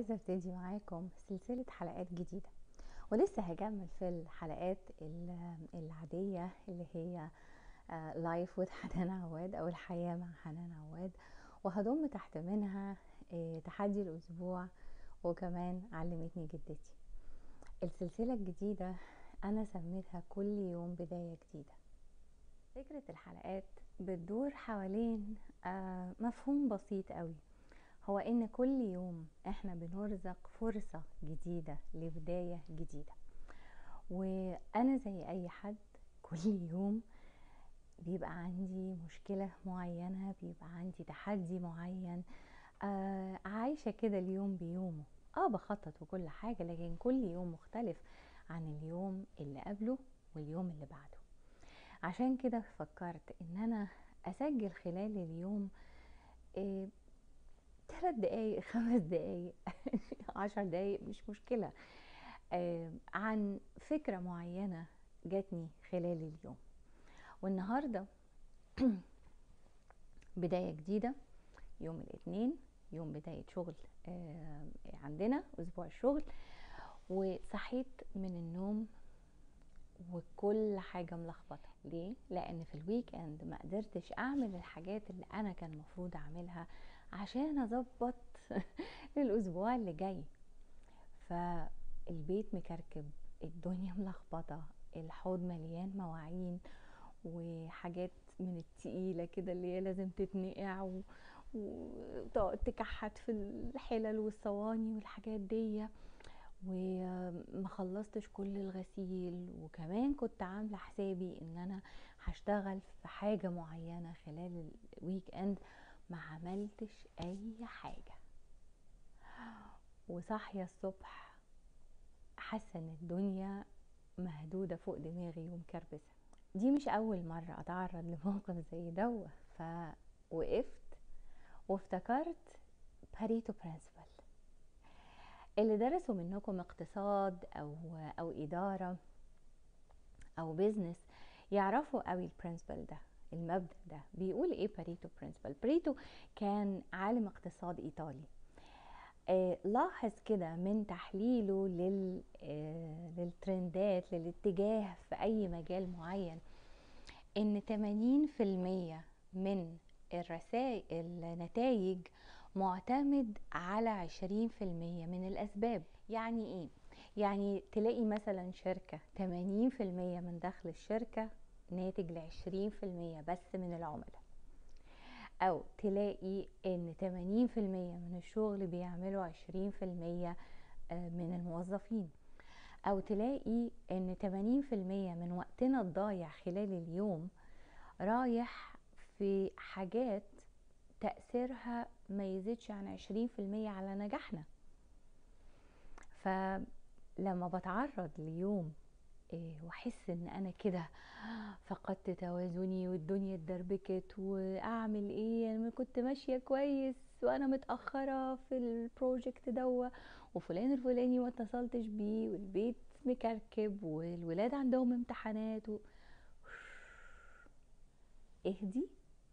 عايزة ابتدي معاكم سلسلة حلقات جديدة ولسه هكمل في الحلقات ال- العادية اللي هي لايف وذ حنان عواد او الحياة مع حنان عواد وهضم تحت منها آه، تحدي الاسبوع وكمان علمتني جدتي السلسلة الجديدة انا سميتها كل يوم بداية جديدة فكرة الحلقات بتدور حوالين آه، مفهوم بسيط قوي هو ان كل يوم احنا بنرزق فرصة جديدة لبداية جديدة وانا زي اي حد كل يوم بيبقى عندي مشكلة معينة بيبقى عندي تحدي معين آه عايشة كده اليوم بيومه اه بخطط وكل حاجة لكن كل يوم مختلف عن اليوم اللي قبله واليوم اللي بعده عشان كده فكرت ان انا اسجل خلال اليوم إيه ثلاث دقايق خمس دقايق عشر دقايق مش مشكلة آه عن فكرة معينة جاتني خلال اليوم والنهاردة بداية جديدة يوم الاثنين يوم بداية شغل آه عندنا أسبوع الشغل وصحيت من النوم وكل حاجة ملخبطة ليه؟ لأن في الويك اند ما قدرتش أعمل الحاجات اللي أنا كان المفروض أعملها عشان أظبط للأسبوع اللي جاي فالبيت مكركب الدنيا ملخبطة الحوض مليان مواعين وحاجات من التقيلة كده اللي هي لازم تتنقع و... وتقعد تكحت في الحلل والصواني والحاجات دي وما خلصتش كل الغسيل وكمان كنت عامله حسابي ان انا هشتغل في حاجه معينه خلال الويك اند ما عملتش اي حاجه وصاحيه الصبح حاسه ان الدنيا مهدوده فوق دماغي ومكربسه دي مش اول مره اتعرض لموقف زي ده فوقفت وافتكرت باريتو برنسبل اللي درسوا منكم اقتصاد او او اداره او بيزنس يعرفوا قوي البرنسبل ده المبدا ده بيقول ايه باريتو برنسبل باريتو كان عالم اقتصاد ايطالي آه لاحظ كده من تحليله لل آه للترندات للاتجاه في اي مجال معين ان 80% من الرسائل النتائج معتمد على عشرين في المية من الأسباب يعني إيه؟ يعني تلاقي مثلا شركة تمانين في المية من دخل الشركة ناتج لعشرين في المية بس من العملاء أو تلاقي إن تمانين في المية من الشغل بيعملوا عشرين في المية من الموظفين أو تلاقي إن تمانين في المية من وقتنا الضايع خلال اليوم رايح في حاجات تأثيرها ما يزيدش عن عشرين في المية على نجاحنا فلما بتعرض ليوم واحس ان انا كده فقدت توازني والدنيا اتدربكت واعمل ايه انا كنت ماشيه كويس وانا متاخره في البروجكت دوا وفلان الفلاني ما اتصلتش بيه والبيت مكركب والولاد عندهم امتحانات و... اهدي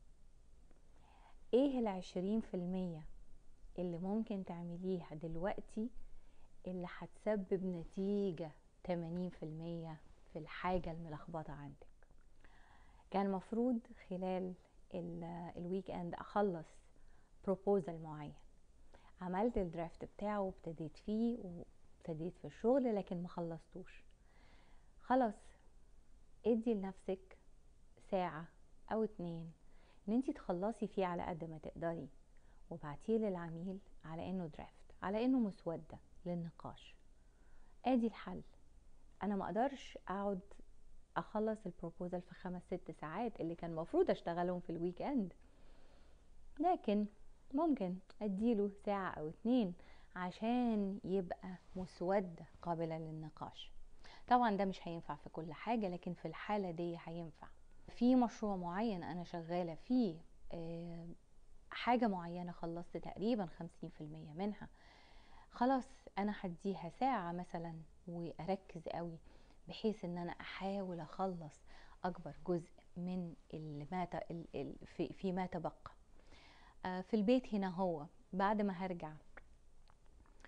ايه العشرين في المية اللي ممكن تعمليها دلوقتي اللي هتسبب نتيجة تمانين في المية في الحاجة الملخبطة عندك كان مفروض خلال الويك اند اخلص بروبوزل معين عملت الدرافت بتاعه وابتديت فيه وابتديت في الشغل لكن ما خلصتوش خلاص ادي لنفسك ساعة او اتنين ان انت تخلصي فيه على قد ما تقدري وبعتيه للعميل على انه درافت على انه مسودة للنقاش ادي الحل انا ما اقدرش اقعد اخلص البروبوزل في خمس ست ساعات اللي كان المفروض اشتغلهم في الويك اند لكن ممكن اديله ساعة او اتنين عشان يبقى مسودة قابلة للنقاش طبعا ده مش هينفع في كل حاجة لكن في الحالة دي هينفع في مشروع معين انا شغالة فيه حاجة معينة خلصت تقريبا خمسين في المية منها خلاص انا هديها ساعة مثلا واركز قوي بحيث ان انا احاول اخلص اكبر جزء من ما في فيما تبقى في البيت هنا هو بعد ما هرجع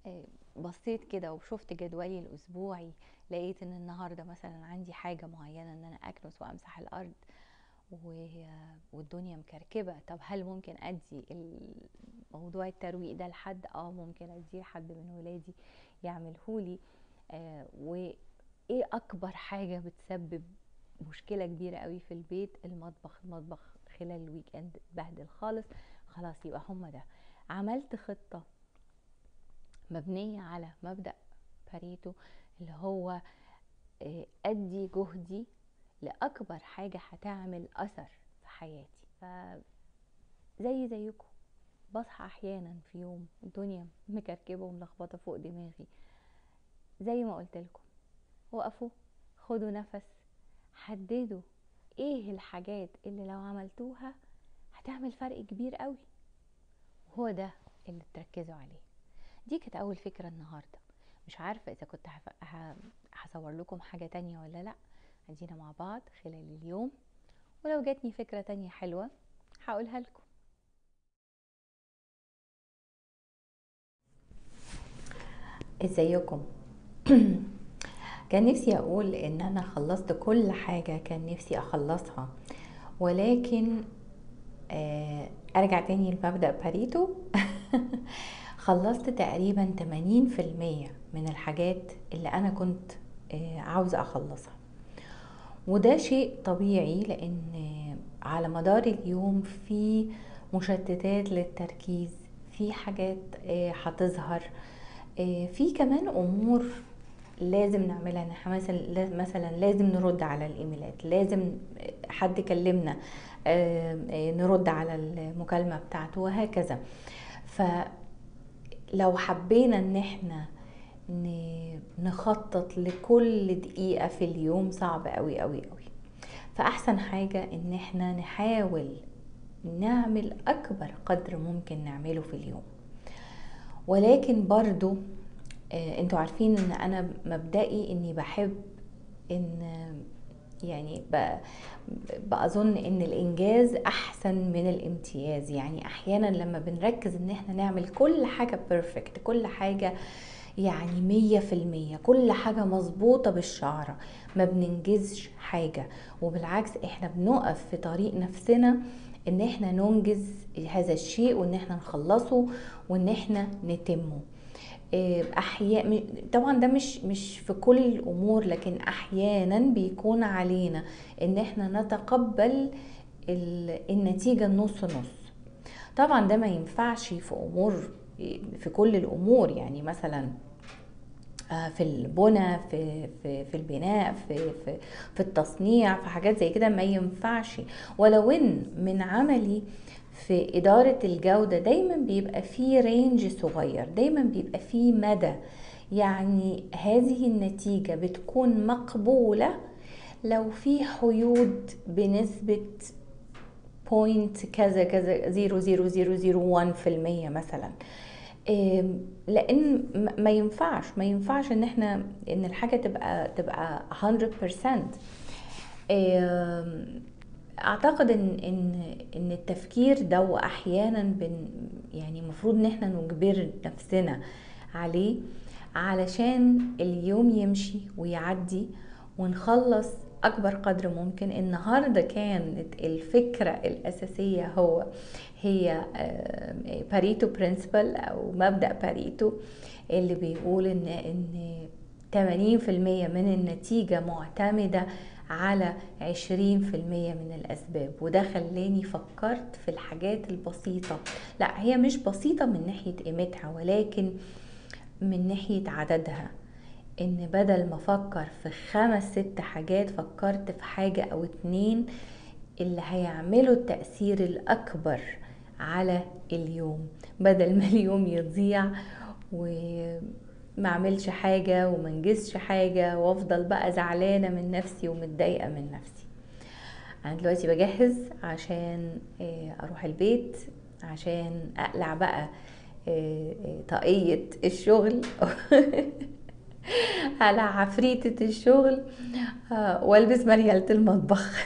بصيت كده وشفت جدولي الاسبوعي لقيت ان النهارده مثلا عندي حاجه معينه ان انا اكنس وامسح الارض والدنيا مكركبه طب هل ممكن ادي موضوع الترويق ده لحد اه ممكن اديه لحد من ولادي يعملهولي آه وايه اكبر حاجه بتسبب مشكله كبيره قوي في البيت المطبخ المطبخ خلال الويك اند اتبهدل خالص خلاص يبقى هما ده عملت خطه مبنيه على مبدا باريتو اللي هو آه، ادي جهدي لاكبر حاجه هتعمل اثر في حياتي ف زي زيكم بصحى احيانا في يوم الدنيا مكركبه وملخبطه فوق دماغي زي ما قلت لكم وقفوا خدوا نفس حددوا ايه الحاجات اللي لو عملتوها هتعمل فرق كبير قوي وهو ده اللي تركزوا عليه دي كانت اول فكره النهارده مش عارفه اذا كنت هصور لكم حاجه تانية ولا لا ادينا مع بعض خلال اليوم ولو جاتني فكره تانية حلوه هقولها لكم ازيكم كان نفسي اقول ان انا خلصت كل حاجه كان نفسي اخلصها ولكن آه، ارجع تاني لمبدا باريتو خلصت تقريبا 80% من الحاجات اللي انا كنت آه، عاوزه اخلصها وده شيء طبيعي لان على مدار اليوم في مشتتات للتركيز في حاجات آه، هتظهر في كمان امور لازم نعملها احنا مثلا مثلا لازم نرد على الايميلات لازم حد كلمنا نرد على المكالمه بتاعته وهكذا فلو حبينا ان احنا نخطط لكل دقيقه في اليوم صعب قوي قوي قوي فاحسن حاجه ان احنا نحاول نعمل اكبر قدر ممكن نعمله في اليوم ولكن برضو آه، انتوا عارفين ان انا مبدئي اني بحب ان يعني بأظن ان الانجاز احسن من الامتياز يعني احيانا لما بنركز ان احنا نعمل كل حاجة بيرفكت كل حاجة يعني مية في المية كل حاجة مظبوطة بالشعرة ما بننجزش حاجة وبالعكس احنا بنقف في طريق نفسنا ان احنا ننجز هذا الشيء وان احنا نخلصه وان احنا نتمه آه، احيانا طبعا ده مش مش في كل الامور لكن احيانا بيكون علينا ان احنا نتقبل النتيجه النص نص طبعا ده ما ينفعش في امور في كل الامور يعني مثلا آه، في البنى في في في البناء في في في التصنيع في حاجات زي كده ما ينفعش ولو ان من عملي في إدارة الجودة دايما بيبقى فيه رينج صغير دايما بيبقى فيه مدى يعني هذه النتيجة بتكون مقبولة لو في حيود بنسبة بوينت كذا كذا زيرو زيرو زيرو زيرو وان في المية مثلا لان ما ينفعش ما ينفعش ان احنا ان الحاجه تبقى تبقى 100% اعتقد ان ان ان التفكير ده واحيانا بن يعني المفروض ان احنا نجبر نفسنا عليه علشان اليوم يمشي ويعدي ونخلص اكبر قدر ممكن النهارده كانت الفكره الاساسيه هو هي باريتو برنسبل او مبدا باريتو اللي بيقول ان ان 80% من النتيجه معتمده على عشرين في المية من الأسباب وده خلاني فكرت في الحاجات البسيطة لا هي مش بسيطة من ناحية قيمتها ولكن من ناحية عددها ان بدل ما افكر في خمس ست حاجات فكرت في حاجة او اتنين اللي هيعملوا التأثير الأكبر على اليوم بدل ما اليوم يضيع و ما اعملش حاجه وما انجزش حاجه وافضل بقى زعلانه من نفسي ومتضايقه من نفسي انا دلوقتي بجهز عشان آه، اروح البيت عشان اقلع بقى آه، آه، طاقية الشغل على عفريتة الشغل والبس مريالة المطبخ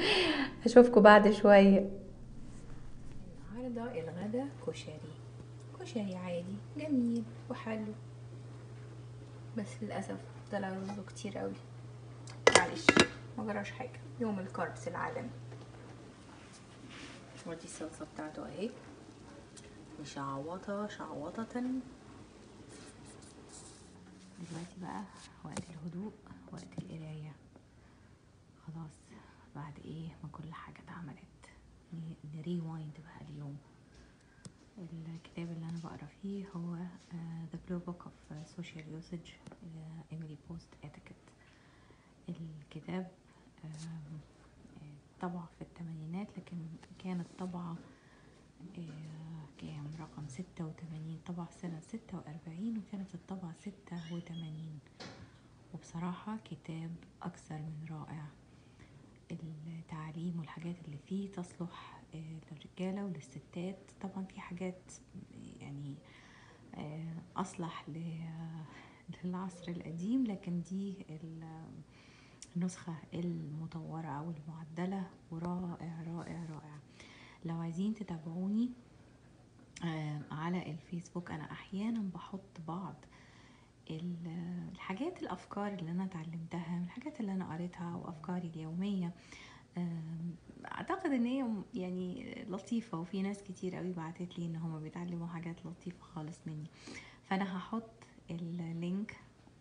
اشوفكم بعد شوية النهاردة الغدا كشري كشري عادي جميل وحلو بس للأسف طلع رزه كتير قوي معلش ما جراش حاجة يوم الكاربس العالمي ودي الصلصة بتاعته اهي مشعوطة شعوطة دلوقتي بقى وقت الهدوء وقت القراية خلاص بعد ايه ما كل حاجة اتعملت نريوايند بقى اليوم الكتاب اللي انا بقرا فيه هو uh, The Blue Book of Social Usage uh, Emily Post Etiquette الكتاب طبع في الثمانينات لكن كانت طبعة كام رقم ستة وتمانين طبع سنة ستة وأربعين وكانت الطبعة ستة وتمانين وبصراحة كتاب أكثر من رائع التعليم والحاجات اللي فيه تصلح للرجالة وللستات طبعا في حاجات يعني أصلح للعصر القديم لكن دي النسخة المطورة أو المعدلة ورائع رائع رائع لو عايزين تتابعوني على الفيسبوك أنا أحيانا بحط بعض الحاجات الأفكار اللي أنا اتعلمتها من الحاجات اللي أنا قريتها وأفكاري اليومية اعتقد ان هي يعني لطيفه وفي ناس كتير قوي بعتت لي ان هم بيتعلموا حاجات لطيفه خالص مني فانا هحط اللينك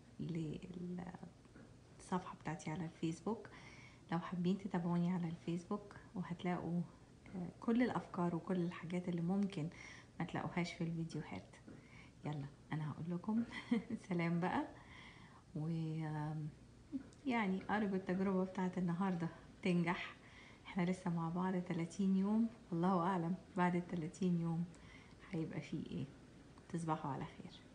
للصفحه بتاعتي على الفيسبوك لو حابين تتابعوني على الفيسبوك وهتلاقوا كل الافكار وكل الحاجات اللي ممكن ما تلاقوهاش في الفيديوهات يلا انا هقول لكم سلام بقى و يعني ارجو التجربه بتاعت النهارده تنجح احنا لسه مع بعض 30 يوم والله اعلم بعد ال 30 يوم هيبقى فيه ايه تصبحوا على خير